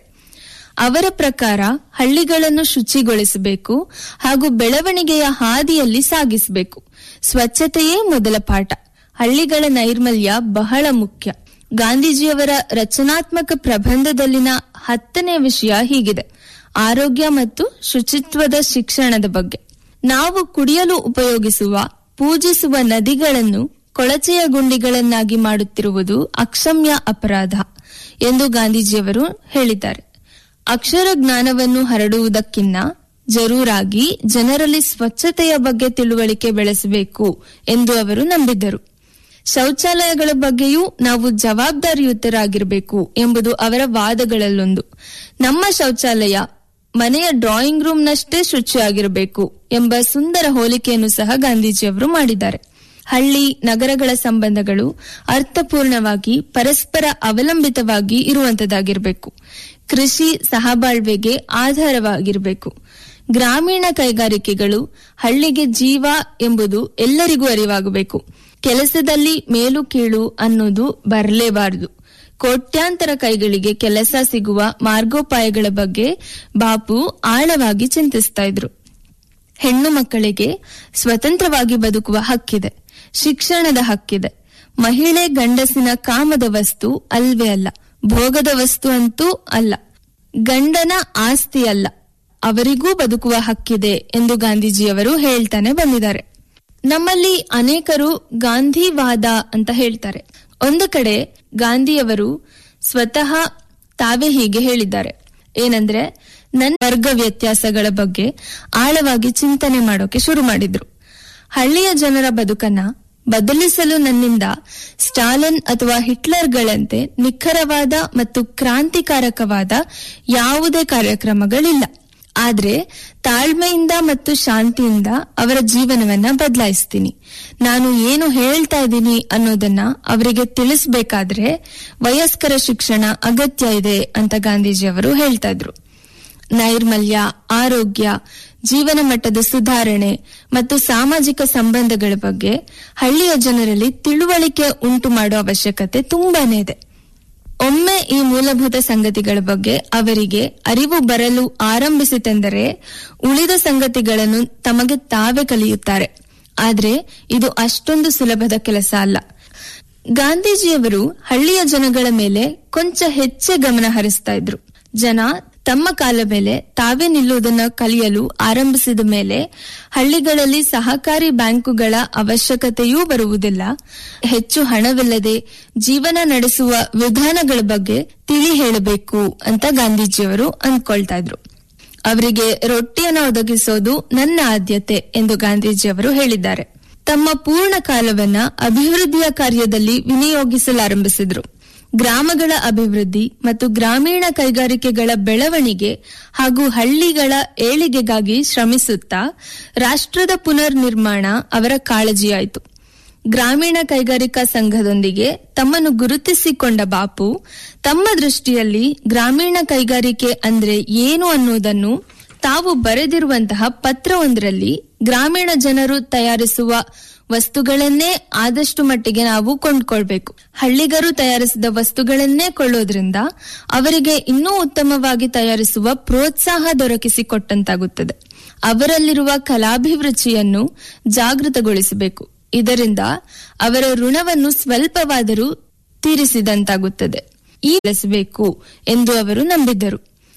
ಅವರ ಪ್ರಕಾರ ಹಳ್ಳಿಗಳನ್ನು ಶುಚಿಗೊಳಿಸಬೇಕು ಹಾಗೂ ಬೆಳವಣಿಗೆಯ ಹಾದಿಯಲ್ಲಿ ಸಾಗಿಸಬೇಕು ಸ್ವಚ್ಛತೆಯೇ ಮೊದಲ ಪಾಠ ಹಳ್ಳಿಗಳ ನೈರ್ಮಲ್ಯ ಬಹಳ ಮುಖ್ಯ ಗಾಂಧೀಜಿಯವರ ರಚನಾತ್ಮಕ ಪ್ರಬಂಧದಲ್ಲಿನ ಹತ್ತನೇ ವಿಷಯ ಹೀಗಿದೆ ಆರೋಗ್ಯ ಮತ್ತು ಶುಚಿತ್ವದ ಶಿಕ್ಷಣದ ಬಗ್ಗೆ ನಾವು ಕುಡಿಯಲು ಉಪಯೋಗಿಸುವ ಪೂಜಿಸುವ ನದಿಗಳನ್ನು ಕೊಳಚೆಯ ಗುಂಡಿಗಳನ್ನಾಗಿ ಮಾಡುತ್ತಿರುವುದು ಅಕ್ಷಮ್ಯ ಅಪರಾಧ ಎಂದು ಗಾಂಧೀಜಿಯವರು ಹೇಳಿದ್ದಾರೆ ಅಕ್ಷರ ಜ್ಞಾನವನ್ನು ಹರಡುವುದಕ್ಕಿನ್ನ ಜರೂರಾಗಿ ಜನರಲ್ಲಿ ಸ್ವಚ್ಛತೆಯ ಬಗ್ಗೆ ತಿಳುವಳಿಕೆ ಬೆಳೆಸಬೇಕು ಎಂದು ಅವರು ನಂಬಿದ್ದರು ಶೌಚಾಲಯಗಳ ಬಗ್ಗೆಯೂ ನಾವು ಜವಾಬ್ದಾರಿಯುತರಾಗಿರಬೇಕು ಎಂಬುದು ಅವರ ವಾದಗಳಲ್ಲೊಂದು ನಮ್ಮ ಶೌಚಾಲಯ ಮನೆಯ ಡ್ರಾಯಿಂಗ್ ರೂಮ್ನಷ್ಟೇ ಶುಚಿಯಾಗಿರಬೇಕು ಎಂಬ ಸುಂದರ ಹೋಲಿಕೆಯನ್ನು ಸಹ ಗಾಂಧೀಜಿಯವರು ಮಾಡಿದ್ದಾರೆ ಹಳ್ಳಿ ನಗರಗಳ ಸಂಬಂಧಗಳು ಅರ್ಥಪೂರ್ಣವಾಗಿ ಪರಸ್ಪರ ಅವಲಂಬಿತವಾಗಿ ಇರುವಂತದ್ದಾಗಿರಬೇಕು ಕೃಷಿ ಸಹಬಾಳ್ವೆಗೆ ಆಧಾರವಾಗಿರಬೇಕು ಗ್ರಾಮೀಣ ಕೈಗಾರಿಕೆಗಳು ಹಳ್ಳಿಗೆ ಜೀವ ಎಂಬುದು ಎಲ್ಲರಿಗೂ ಅರಿವಾಗಬೇಕು ಕೆಲಸದಲ್ಲಿ ಮೇಲು ಕೀಳು ಅನ್ನೋದು ಬರಲೇಬಾರದು ಕೋಟ್ಯಾಂತರ ಕೈಗಳಿಗೆ ಕೆಲಸ ಸಿಗುವ ಮಾರ್ಗೋಪಾಯಗಳ ಬಗ್ಗೆ ಬಾಪು ಆಳವಾಗಿ ಚಿಂತಿಸ್ತಾ ಇದ್ರು ಹೆಣ್ಣು ಮಕ್ಕಳಿಗೆ ಸ್ವತಂತ್ರವಾಗಿ ಬದುಕುವ ಹಕ್ಕಿದೆ ಶಿಕ್ಷಣದ ಹಕ್ಕಿದೆ ಮಹಿಳೆ ಗಂಡಸಿನ ಕಾಮದ ವಸ್ತು ಅಲ್ವೇ ಅಲ್ಲ ಭೋಗದ ವಸ್ತು ಅಂತೂ ಅಲ್ಲ ಗಂಡನ ಆಸ್ತಿ ಅಲ್ಲ ಅವರಿಗೂ ಬದುಕುವ ಹಕ್ಕಿದೆ ಎಂದು ಗಾಂಧೀಜಿಯವರು ಹೇಳ್ತಾನೆ ಬಂದಿದ್ದಾರೆ ನಮ್ಮಲ್ಲಿ ಅನೇಕರು ಗಾಂಧಿವಾದ ಅಂತ ಹೇಳ್ತಾರೆ ಒಂದು ಕಡೆ ಗಾಂಧಿಯವರು ಸ್ವತಃ ತಾವೇ ಹೀಗೆ ಹೇಳಿದ್ದಾರೆ ಏನಂದ್ರೆ ನನ್ನ ವರ್ಗ ವ್ಯತ್ಯಾಸಗಳ ಬಗ್ಗೆ ಆಳವಾಗಿ ಚಿಂತನೆ ಮಾಡೋಕೆ ಶುರು ಮಾಡಿದ್ರು ಹಳ್ಳಿಯ ಜನರ ಬದುಕನ್ನ ಬದಲಿಸಲು ನನ್ನಿಂದ ಸ್ಟಾಲಿನ್ ಅಥವಾ ಹಿಟ್ಲರ್ಗಳಂತೆ ನಿಖರವಾದ ಮತ್ತು ಕ್ರಾಂತಿಕಾರಕವಾದ ಯಾವುದೇ ಕಾರ್ಯಕ್ರಮಗಳಿಲ್ಲ ಆದ್ರೆ ತಾಳ್ಮೆಯಿಂದ ಮತ್ತು ಶಾಂತಿಯಿಂದ ಅವರ ಜೀವನವನ್ನ ಬದಲಾಯಿಸ್ತೀನಿ ನಾನು ಏನು ಹೇಳ್ತಾ ಇದ್ದೀನಿ ಅನ್ನೋದನ್ನ ಅವರಿಗೆ ತಿಳಿಸ್ಬೇಕಾದ್ರೆ ವಯಸ್ಕರ ಶಿಕ್ಷಣ ಅಗತ್ಯ ಇದೆ ಅಂತ ಗಾಂಧೀಜಿಯವರು ಹೇಳ್ತಾ ಇದ್ರು ನೈರ್ಮಲ್ಯ ಆರೋಗ್ಯ ಜೀವನ ಮಟ್ಟದ ಸುಧಾರಣೆ ಮತ್ತು ಸಾಮಾಜಿಕ ಸಂಬಂಧಗಳ ಬಗ್ಗೆ ಹಳ್ಳಿಯ ಜನರಲ್ಲಿ ತಿಳುವಳಿಕೆ ಉಂಟು ಮಾಡುವ ಅವಶ್ಯಕತೆ ತುಂಬಾನೇ ಇದೆ ಒಮ್ಮೆ ಈ ಮೂಲಭೂತ ಸಂಗತಿಗಳ ಬಗ್ಗೆ ಅವರಿಗೆ ಅರಿವು ಬರಲು ಆರಂಭಿಸಿತೆಂದರೆ ಉಳಿದ ಸಂಗತಿಗಳನ್ನು ತಮಗೆ ತಾವೇ ಕಲಿಯುತ್ತಾರೆ ಆದ್ರೆ ಇದು ಅಷ್ಟೊಂದು ಸುಲಭದ ಕೆಲಸ ಅಲ್ಲ ಗಾಂಧೀಜಿಯವರು ಹಳ್ಳಿಯ ಜನಗಳ ಮೇಲೆ ಕೊಂಚ ಹೆಚ್ಚೇ ಗಮನ ಹರಿಸ್ತಾ ಇದ್ರು ಜನ ತಮ್ಮ ಕಾಲ ಮೇಲೆ ತಾವೇ ನಿಲ್ಲುವುದನ್ನು ಕಲಿಯಲು ಆರಂಭಿಸಿದ ಮೇಲೆ ಹಳ್ಳಿಗಳಲ್ಲಿ ಸಹಕಾರಿ ಬ್ಯಾಂಕುಗಳ ಅವಶ್ಯಕತೆಯೂ ಬರುವುದಿಲ್ಲ ಹೆಚ್ಚು ಹಣವಿಲ್ಲದೆ ಜೀವನ ನಡೆಸುವ ವಿಧಾನಗಳ ಬಗ್ಗೆ ತಿಳಿ ಹೇಳಬೇಕು ಅಂತ ಗಾಂಧೀಜಿಯವರು ಅಂದ್ಕೊಳ್ತಾ ಇದ್ರು ಅವರಿಗೆ ರೊಟ್ಟಿಯನ್ನು ಒದಗಿಸೋದು ನನ್ನ ಆದ್ಯತೆ ಎಂದು ಗಾಂಧೀಜಿಯವರು ಹೇಳಿದ್ದಾರೆ ತಮ್ಮ ಪೂರ್ಣ ಕಾಲವನ್ನ ಅಭಿವೃದ್ಧಿಯ ಕಾರ್ಯದಲ್ಲಿ ವಿನಿಯೋಗಿಸಲಾರಂಭಿಸಿದ್ರು ಗ್ರಾಮಗಳ ಅಭಿವೃದ್ಧಿ ಮತ್ತು ಗ್ರಾಮೀಣ ಕೈಗಾರಿಕೆಗಳ ಬೆಳವಣಿಗೆ ಹಾಗೂ ಹಳ್ಳಿಗಳ ಏಳಿಗೆಗಾಗಿ ಶ್ರಮಿಸುತ್ತಾ ರಾಷ್ಟ್ರದ ಪುನರ್ ನಿರ್ಮಾಣ ಅವರ ಕಾಳಜಿಯಾಯಿತು ಗ್ರಾಮೀಣ ಕೈಗಾರಿಕಾ ಸಂಘದೊಂದಿಗೆ ತಮ್ಮನ್ನು ಗುರುತಿಸಿಕೊಂಡ ಬಾಪು ತಮ್ಮ ದೃಷ್ಟಿಯಲ್ಲಿ ಗ್ರಾಮೀಣ ಕೈಗಾರಿಕೆ ಅಂದ್ರೆ ಏನು ಅನ್ನುವುದನ್ನು ತಾವು ಬರೆದಿರುವಂತಹ ಪತ್ರವೊಂದರಲ್ಲಿ ಗ್ರಾಮೀಣ ಜನರು ತಯಾರಿಸುವ ವಸ್ತುಗಳನ್ನೇ ಆದಷ್ಟು ಮಟ್ಟಿಗೆ ನಾವು ಕೊಂಡ್ಕೊಳ್ಬೇಕು ಹಳ್ಳಿಗರು ತಯಾರಿಸಿದ ವಸ್ತುಗಳನ್ನೇ ಕೊಳ್ಳೋದ್ರಿಂದ ಅವರಿಗೆ ಇನ್ನೂ ಉತ್ತಮವಾಗಿ ತಯಾರಿಸುವ ಪ್ರೋತ್ಸಾಹ ದೊರಕಿಸಿಕೊಟ್ಟಂತಾಗುತ್ತದೆ ಅವರಲ್ಲಿರುವ ಕಲಾಭಿರುಚಿಯನ್ನು ಜಾಗೃತಗೊಳಿಸಬೇಕು ಇದರಿಂದ ಅವರ ಋಣವನ್ನು ಸ್ವಲ್ಪವಾದರೂ ತೀರಿಸಿದಂತಾಗುತ್ತದೆ ಈ ಬೆಳೆಸಬೇಕು ಎಂದು ಅವರು ನಂಬಿದ್ದರು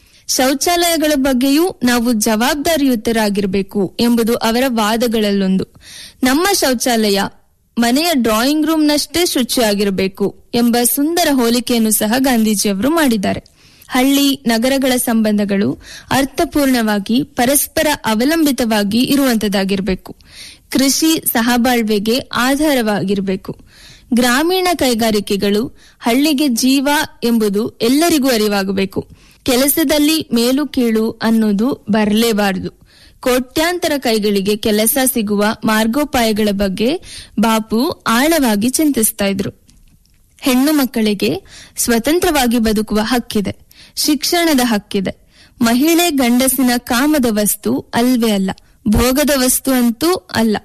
ಶೌಚಾಲಯಗಳ ಬಗ್ಗೆಯೂ ನಾವು ಜವಾಬ್ದಾರಿಯುತರಾಗಿರಬೇಕು ಎಂಬುದು ಅವರ ವಾದಗಳಲ್ಲೊಂದು ನಮ್ಮ ಶೌಚಾಲಯ ಮನೆಯ ಡ್ರಾಯಿಂಗ್ ರೂಮ್ನಷ್ಟೇ ಶುಚಿಯಾಗಿರಬೇಕು ಎಂಬ ಸುಂದರ ಹೋಲಿಕೆಯನ್ನು ಸಹ ಗಾಂಧೀಜಿಯವರು ಮಾಡಿದ್ದಾರೆ ಹಳ್ಳಿ ನಗರಗಳ ಸಂಬಂಧಗಳು ಅರ್ಥಪೂರ್ಣವಾಗಿ ಪರಸ್ಪರ ಅವಲಂಬಿತವಾಗಿ ಇರುವಂತದ್ದಾಗಿರಬೇಕು ಕೃಷಿ ಸಹಬಾಳ್ವೆಗೆ ಆಧಾರವಾಗಿರಬೇಕು ಗ್ರಾಮೀಣ ಕೈಗಾರಿಕೆಗಳು ಹಳ್ಳಿಗೆ ಜೀವ ಎಂಬುದು ಎಲ್ಲರಿಗೂ ಅರಿವಾಗಬೇಕು ಕೆಲಸದಲ್ಲಿ ಮೇಲು ಕೀಳು ಅನ್ನೋದು ಬರಲೇಬಾರದು ಕೋಟ್ಯಾಂತರ ಕೈಗಳಿಗೆ ಕೆಲಸ ಸಿಗುವ ಮಾರ್ಗೋಪಾಯಗಳ ಬಗ್ಗೆ ಬಾಪು ಆಳವಾಗಿ ಚಿಂತಿಸ್ತಾ ಇದ್ರು ಹೆಣ್ಣು ಮಕ್ಕಳಿಗೆ ಸ್ವತಂತ್ರವಾಗಿ ಬದುಕುವ ಹಕ್ಕಿದೆ ಶಿಕ್ಷಣದ ಹಕ್ಕಿದೆ ಮಹಿಳೆ ಗಂಡಸಿನ ಕಾಮದ ವಸ್ತು ಅಲ್ವೇ ಅಲ್ಲ ಭೋಗದ ವಸ್ತು ಅಂತೂ ಅಲ್ಲ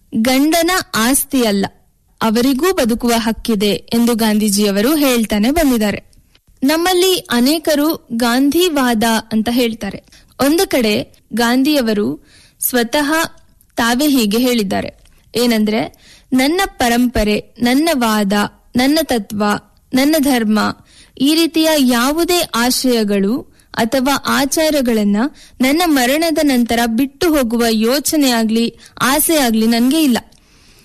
ಗಂಡನ ಆಸ್ತಿ ಅಲ್ಲ ಅವರಿಗೂ ಬದುಕುವ ಹಕ್ಕಿದೆ ಎಂದು ಗಾಂಧೀಜಿಯವರು ಹೇಳ್ತಾನೆ ಬಂದಿದ್ದಾರೆ ನಮ್ಮಲ್ಲಿ ಅನೇಕರು ಗಾಂಧಿವಾದ ಅಂತ ಹೇಳ್ತಾರೆ ಒಂದು ಕಡೆ ಗಾಂಧಿಯವರು ಸ್ವತಃ ತಾವೇ ಹೀಗೆ ಹೇಳಿದ್ದಾರೆ ಏನಂದ್ರೆ ನನ್ನ ಪರಂಪರೆ ನನ್ನ ವಾದ ನನ್ನ ತತ್ವ ನನ್ನ ಧರ್ಮ ಈ ರೀತಿಯ ಯಾವುದೇ ಆಶಯಗಳು ಅಥವಾ ಆಚಾರಗಳನ್ನ ನನ್ನ ಮರಣದ ನಂತರ ಬಿಟ್ಟು ಹೋಗುವ ಯೋಚನೆ ಆಗ್ಲಿ ಆಸೆ ಆಗ್ಲಿ ನನ್ಗೆ ಇಲ್ಲ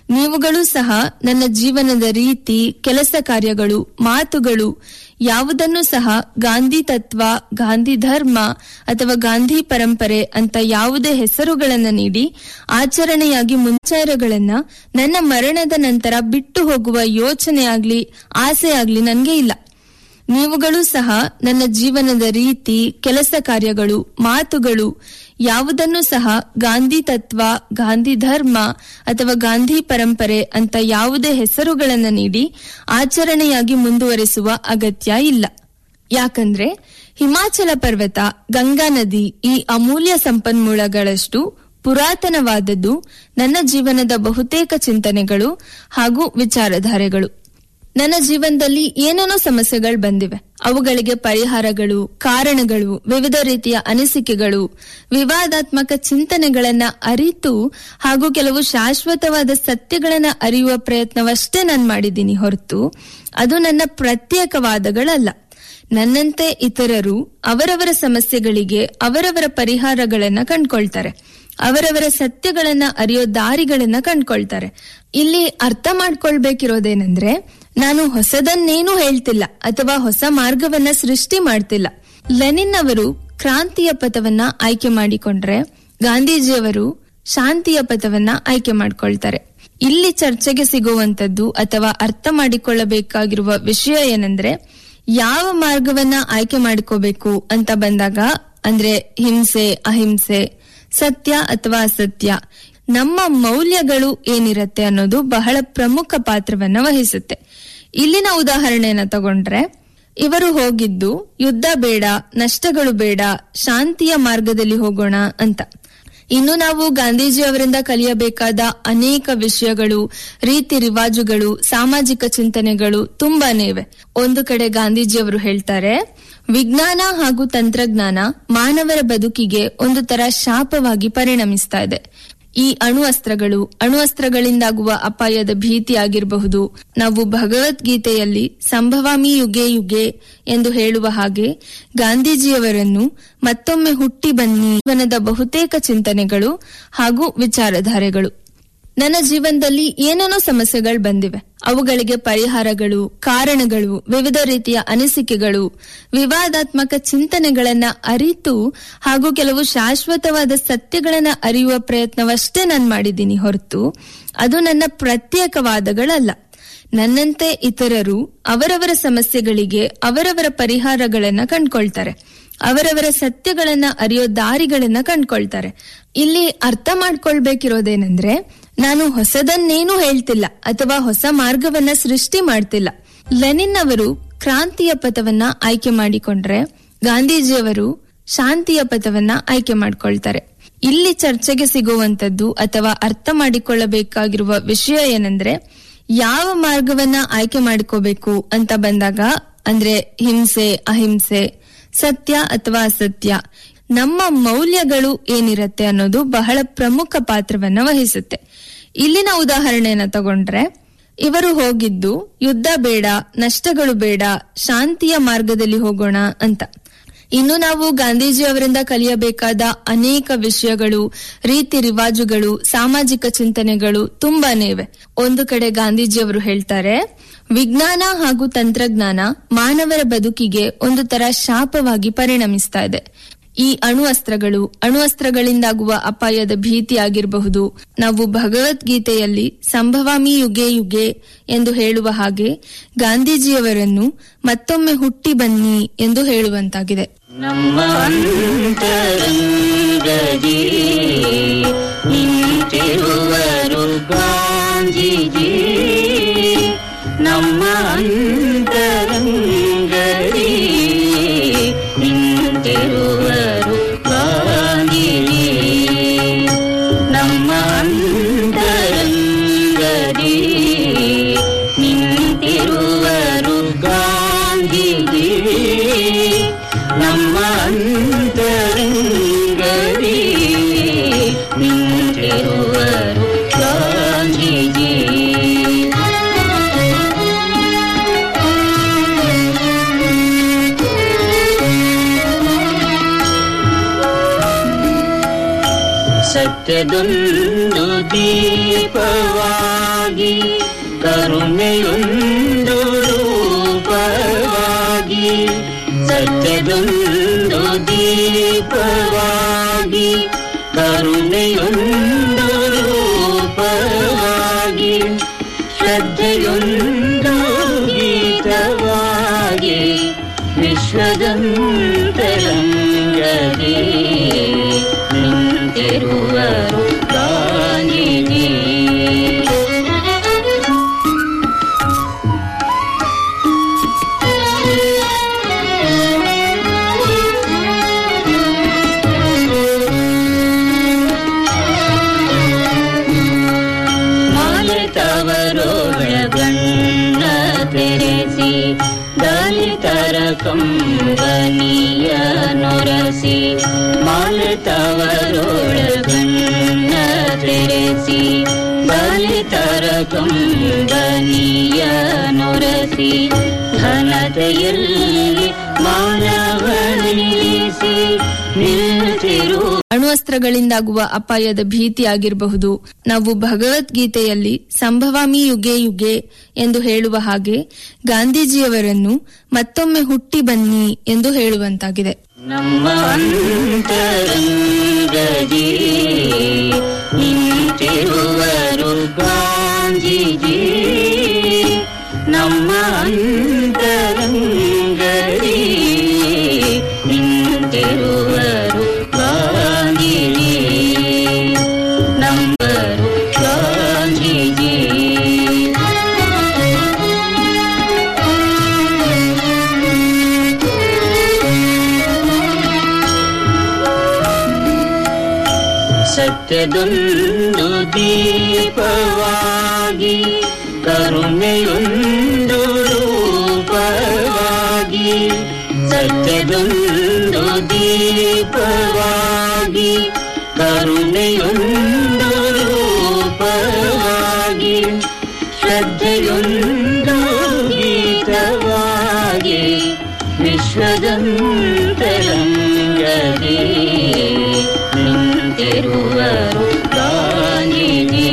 ನೀವುಗಳು ಸಹ ನನ್ನ ಜೀವನದ ರೀತಿ ಕೆಲಸ ಕಾರ್ಯಗಳು ಮಾತುಗಳು ಯಾವುದನ್ನು ಸಹ ಗಾಂಧಿ ತತ್ವ ಗಾಂಧಿ ಧರ್ಮ ಅಥವಾ ಗಾಂಧಿ ಪರಂಪರೆ ಅಂತ ಯಾವುದೇ ಹೆಸರುಗಳನ್ನ ನೀಡಿ ಆಚರಣೆಯಾಗಿ ಮುಂಚಾರಗಳನ್ನ ನನ್ನ ಮರಣದ ನಂತರ ಬಿಟ್ಟು ಹೋಗುವ ಯೋಚನೆ ಆಗ್ಲಿ ಆಸೆ ಆಗ್ಲಿ ನನ್ಗೆ ಇಲ್ಲ ನೀವುಗಳು ಸಹ ನನ್ನ ಜೀವನದ ರೀತಿ ಕೆಲಸ ಕಾರ್ಯಗಳು ಮಾತುಗಳು ಯಾವುದನ್ನು ಸಹ ಗಾಂಧಿ ತತ್ವ ಗಾಂಧಿ ಧರ್ಮ ಅಥವಾ ಗಾಂಧಿ ಪರಂಪರೆ ಅಂತ ಯಾವುದೇ ಹೆಸರುಗಳನ್ನ ನೀಡಿ ಆಚರಣೆಯಾಗಿ ಮುಂದುವರೆಸುವ ಅಗತ್ಯ ಇಲ್ಲ ಯಾಕಂದ್ರೆ ಹಿಮಾಚಲ ಪರ್ವತ ಗಂಗಾ ನದಿ ಈ ಅಮೂಲ್ಯ ಸಂಪನ್ಮೂಲಗಳಷ್ಟು ಪುರಾತನವಾದದ್ದು ನನ್ನ ಜೀವನದ ಬಹುತೇಕ ಚಿಂತನೆಗಳು ಹಾಗೂ ವಿಚಾರಧಾರೆಗಳು ನನ್ನ ಜೀವನದಲ್ಲಿ ಏನೇನೋ ಸಮಸ್ಯೆಗಳು ಬಂದಿವೆ ಅವುಗಳಿಗೆ ಪರಿಹಾರಗಳು ಕಾರಣಗಳು ವಿವಿಧ ರೀತಿಯ ಅನಿಸಿಕೆಗಳು ವಿವಾದಾತ್ಮಕ ಚಿಂತನೆಗಳನ್ನ ಅರಿತು ಹಾಗೂ ಕೆಲವು ಶಾಶ್ವತವಾದ ಸತ್ಯಗಳನ್ನ ಅರಿಯುವ ಪ್ರಯತ್ನವಷ್ಟೇ ನಾನು ಮಾಡಿದ್ದೀನಿ ಹೊರತು ಅದು ನನ್ನ ಪ್ರತ್ಯೇಕವಾದಗಳಲ್ಲ ನನ್ನಂತೆ ಇತರರು ಅವರವರ ಸಮಸ್ಯೆಗಳಿಗೆ ಅವರವರ ಪರಿಹಾರಗಳನ್ನ ಕಂಡ್ಕೊಳ್ತಾರೆ ಅವರವರ ಸತ್ಯಗಳನ್ನ ಅರಿಯೋ ದಾರಿಗಳನ್ನ ಕಂಡ್ಕೊಳ್ತಾರೆ ಇಲ್ಲಿ ಅರ್ಥ ಮಾಡ್ಕೊಳ್ಬೇಕಿರೋದೇನೆಂದ್ರೆ ನಾನು ಹೊಸದನ್ನೇನೂ ಹೇಳ್ತಿಲ್ಲ ಅಥವಾ ಹೊಸ ಮಾರ್ಗವನ್ನ ಸೃಷ್ಟಿ ಮಾಡ್ತಿಲ್ಲ ಲೆನಿನ್ ಅವರು ಕ್ರಾಂತಿಯ ಪಥವನ್ನ ಆಯ್ಕೆ ಮಾಡಿಕೊಂಡ್ರೆ ಗಾಂಧೀಜಿಯವರು ಶಾಂತಿಯ ಪಥವನ್ನ ಆಯ್ಕೆ ಮಾಡ್ಕೊಳ್ತಾರೆ ಇಲ್ಲಿ ಚರ್ಚೆಗೆ ಸಿಗುವಂತದ್ದು ಅಥವಾ ಅರ್ಥ ಮಾಡಿಕೊಳ್ಳಬೇಕಾಗಿರುವ ವಿಷಯ ಏನಂದ್ರೆ ಯಾವ ಮಾರ್ಗವನ್ನ ಆಯ್ಕೆ ಮಾಡ್ಕೋಬೇಕು ಅಂತ ಬಂದಾಗ ಅಂದ್ರೆ ಹಿಂಸೆ ಅಹಿಂಸೆ ಸತ್ಯ ಅಥವಾ ಅಸತ್ಯ ನಮ್ಮ ಮೌಲ್ಯಗಳು ಏನಿರತ್ತೆ ಅನ್ನೋದು ಬಹಳ ಪ್ರಮುಖ ಪಾತ್ರವನ್ನ ವಹಿಸುತ್ತೆ ಇಲ್ಲಿನ ಉದಾಹರಣೆಯನ್ನ ತಗೊಂಡ್ರೆ ಇವರು ಹೋಗಿದ್ದು ಯುದ್ಧ ಬೇಡ ನಷ್ಟಗಳು ಬೇಡ ಶಾಂತಿಯ ಮಾರ್ಗದಲ್ಲಿ ಹೋಗೋಣ ಅಂತ ಇನ್ನು ನಾವು ಗಾಂಧೀಜಿ ಅವರಿಂದ ಕಲಿಯಬೇಕಾದ ಅನೇಕ ವಿಷಯಗಳು ರೀತಿ ರಿವಾಜುಗಳು ಸಾಮಾಜಿಕ ಚಿಂತನೆಗಳು ತುಂಬಾನೇ ಇವೆ ಒಂದು ಕಡೆ ಗಾಂಧೀಜಿಯವರು ಹೇಳ್ತಾರೆ ವಿಜ್ಞಾನ ಹಾಗೂ ತಂತ್ರಜ್ಞಾನ ಮಾನವರ ಬದುಕಿಗೆ ಒಂದು ತರ ಶಾಪವಾಗಿ ಪರಿಣಮಿಸ್ತಾ ಇದೆ ಈ ಅಣು ಅಸ್ತ್ರಗಳು ಅಣು ಅಸ್ತ್ರಗಳಿಂದಾಗುವ ಅಪಾಯದ ಭೀತಿ ಆಗಿರಬಹುದು ನಾವು ಭಗವದ್ಗೀತೆಯಲ್ಲಿ ಸಂಭವಾಮಿ ಯುಗೆ ಯುಗೆ ಎಂದು ಹೇಳುವ ಹಾಗೆ ಗಾಂಧೀಜಿಯವರನ್ನು ಮತ್ತೊಮ್ಮೆ ಹುಟ್ಟಿ ಬನ್ನಿ ಜೀವನದ ಬಹುತೇಕ ಚಿಂತನೆಗಳು ಹಾಗೂ ವಿಚಾರಧಾರೆಗಳು ನನ್ನ ಜೀವನದಲ್ಲಿ ಏನೇನೋ ಸಮಸ್ಯೆಗಳು ಬಂದಿವೆ ಅವುಗಳಿಗೆ ಪರಿಹಾರಗಳು ಕಾರಣಗಳು ವಿವಿಧ ರೀತಿಯ ಅನಿಸಿಕೆಗಳು ವಿವಾದಾತ್ಮಕ ಚಿಂತನೆಗಳನ್ನ ಅರಿತು ಹಾಗೂ ಕೆಲವು ಶಾಶ್ವತವಾದ ಸತ್ಯಗಳನ್ನ ಅರಿಯುವ ಪ್ರಯತ್ನವಷ್ಟೇ ನಾನು ಮಾಡಿದ್ದೀನಿ ಹೊರತು ಅದು ನನ್ನ ಪ್ರತ್ಯೇಕವಾದಗಳಲ್ಲ ನನ್ನಂತೆ ಇತರರು ಅವರವರ ಸಮಸ್ಯೆಗಳಿಗೆ ಅವರವರ ಪರಿಹಾರಗಳನ್ನ ಕಂಡ್ಕೊಳ್ತಾರೆ ಅವರವರ ಸತ್ಯಗಳನ್ನ ಅರಿಯೋ ದಾರಿಗಳನ್ನ ಕಂಡ್ಕೊಳ್ತಾರೆ ಇಲ್ಲಿ ಅರ್ಥ ಮಾಡ್ಕೊಳ್ಬೇಕಿರೋದೇನೆಂದ್ರೆ ನಾನು ಹೊಸದನ್ನೇನೂ ಹೇಳ್ತಿಲ್ಲ ಅಥವಾ ಹೊಸ ಮಾರ್ಗವನ್ನ ಸೃಷ್ಟಿ ಮಾಡ್ತಿಲ್ಲ ಲೆನಿನ್ ಅವರು ಕ್ರಾಂತಿಯ ಪಥವನ್ನ ಆಯ್ಕೆ ಮಾಡಿಕೊಂಡ್ರೆ ಗಾಂಧೀಜಿಯವರು ಶಾಂತಿಯ ಪಥವನ್ನ ಆಯ್ಕೆ ಮಾಡ್ಕೊಳ್ತಾರೆ ಇಲ್ಲಿ ಚರ್ಚೆಗೆ ಸಿಗುವಂತದ್ದು ಅಥವಾ ಅರ್ಥ ಮಾಡಿಕೊಳ್ಳಬೇಕಾಗಿರುವ ವಿಷಯ ಏನಂದ್ರೆ ಯಾವ ಮಾರ್ಗವನ್ನ ಆಯ್ಕೆ ಮಾಡ್ಕೋಬೇಕು ಅಂತ ಬಂದಾಗ ಅಂದ್ರೆ ಹಿಂಸೆ ಅಹಿಂಸೆ ಸತ್ಯ ಅಥವಾ ಅಸತ್ಯ ನಮ್ಮ ಮೌಲ್ಯಗಳು ಏನಿರತ್ತೆ ಅನ್ನೋದು ಬಹಳ ಪ್ರಮುಖ ಪಾತ್ರವನ್ನ ವಹಿಸುತ್ತೆ ಇಲ್ಲಿನ ಉದಾಹರಣೆಯನ್ನ ತಗೊಂಡ್ರೆ ಇವರು ಹೋಗಿದ್ದು ಯುದ್ಧ ಬೇಡ ನಷ್ಟಗಳು ಬೇಡ ಶಾಂತಿಯ ಮಾರ್ಗದಲ್ಲಿ ಹೋಗೋಣ ಅಂತ ಇನ್ನು ನಾವು ಗಾಂಧೀಜಿ ಅವರಿಂದ ಕಲಿಯಬೇಕಾದ ಅನೇಕ ವಿಷಯಗಳು ರೀತಿ ರಿವಾಜುಗಳು ಸಾಮಾಜಿಕ ಚಿಂತನೆಗಳು ತುಂಬಾನೇ ಇವೆ ಒಂದು ಕಡೆ ಗಾಂಧೀಜಿಯವರು ಹೇಳ್ತಾರೆ ವಿಜ್ಞಾನ ಹಾಗೂ ತಂತ್ರಜ್ಞಾನ ಮಾನವರ ಬದುಕಿಗೆ ಒಂದು ತರ ಶಾಪವಾಗಿ ಪರಿಣಮಿಸ್ತಾ ಇದೆ ಈ ಅಣು ಅಸ್ತ್ರಗಳು ಅಣು ಅಸ್ತ್ರಗಳಿಂದಾಗುವ ಅಪಾಯದ ಭೀತಿ ಆಗಿರಬಹುದು ನಾವು ಭಗವದ್ಗೀತೆಯಲ್ಲಿ ಸಂಭವಾಮಿ ಯುಗೆ ಯುಗೆ ಎಂದು ಹೇಳುವ ಹಾಗೆ ಗಾಂಧೀಜಿಯವರನ್ನು ಮತ್ತೊಮ್ಮೆ ಹುಟ್ಟಿ ಬನ್ನಿ ಎಂದು ಹೇಳುವಂತಾಗಿದೆ ನಮ್ಮ ಅಂತರಂಗದಿ ನಿಂತಿರುವರು ಗಾಂಧೀಜಿ ನಮ್ಮ ಅಂತರಂಗದಿ ನಿಂತಿರುವರು ಗಾಂಧೀಜಿ ನಮ್ಮ ಅಂತರಂಗದಿ ನಿಂತಿರುವರು ಗಾಂಧೀಜಿ ನಮ್ಮ ಅಂತರಂಗದಿ ನಿಂತಿರುವರು ಗಾಂಧೀಜಿ ಸತ್ಯ ಸತ್ಯದೊಂದು ದೀಪವಾಗಿ ಕರುಣೆಯೊಂದು ರೂಪವಾಗಿ ಸತ್ಯದೊಂದು ದೀಪವಾಗಿ ಕರುಣೆಯೊಂದು ರೂಪವಾಗಿ ಶ್ರದ್ಧೆಯೊಂದು ಗೀತವಾಗಿ ವಿಶ್ವದಂತರಂಗದಿ ನಿಂತಿರುವರು ಗಾಂಧಿಜಿ ಮಾಲಿತವರೊಳಗಣ್ಣ ತೆರೆಸಿ ದಲಿತರ ಕಂಬನಿಯ ನೊರಸಿ ಮಾಲಿತವರೊಳಗಣ್ಣ ತೆರೆಸಿ ದಲಿತರ ಕಂಬನಿಯ ನೊರಸಿ ಘನತೆಯಲ್ಲಿ ಮಾನವ ನಿಲ್ಲಿಸಿ ನಿಲ್ತಿರು ಅಣ್ವಸ್ತ್ರಗಳಿಂದಾಗುವ ಅಪಾಯದ ಭೀತಿ ಆಗಿರಬಹುದು ನಾವು ಭಗವದ್ಗೀತೆಯಲ್ಲಿ ಸಂಭವಾಮಿ ಯುಗೆ ಯುಗೆ ಎಂದು ಹೇಳುವ ಹಾಗೆ ಗಾಂಧೀಜಿಯವರನ್ನು ಮತ್ತೊಮ್ಮೆ ಹುಟ್ಟಿ ಬನ್ನಿ ಎಂದು ಹೇಳುವಂತಾಗಿದೆ ನಮ್ಮ ಅಂತರಂಗದಿ ನಿಂತಿರುವರು ಗಾಂಧೀಜಿ ನಮ್ಮ ಅಂತರಂಗದಿ ನಿಂತಿರುವರು ಗಾಂಧೀಜಿ ನಂಬರು ಗಾಂಧೀಜಿ ಸತ್ಯದೊಂದು ದೀಪವಾಗಿ ಕರುಣೆಯೊಂದು ರೂಪವಾಗಿ ಸತ್ಯದೊಂದು ದೀಪವಾಗಿ ಕರುಣೆಯೊಂದು ರೂಪವಾಗಿ ಶ್ರದ್ಧೆಯೊಂದು ಗೀತವಾಗಿ ವಿಶ್ವದಂತರಂಗದಿ ನಿಂತಿರುವರು ಗಾಂಧಿಜಿ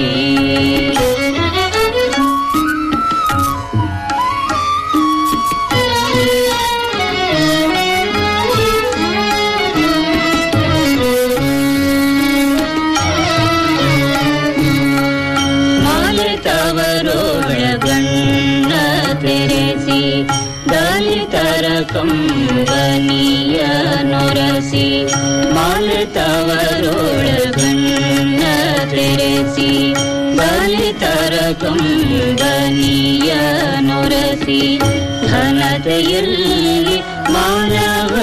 ಮಾಲಿತವರೊಳಗಣ್ಣ ತೆರೆಸಿ ದಲಿತರ ಕಂಬನಿಯ ನೊರಸಿ ಮಾಲಿತವರೊಳಗಣ್ಣ ತೆರೆಸಿ ದಲಿತರ ಕಂಬನಿಯ ನೊರಸಿ ಘನತೆಯಲ್ಲಿ ಮಾನವ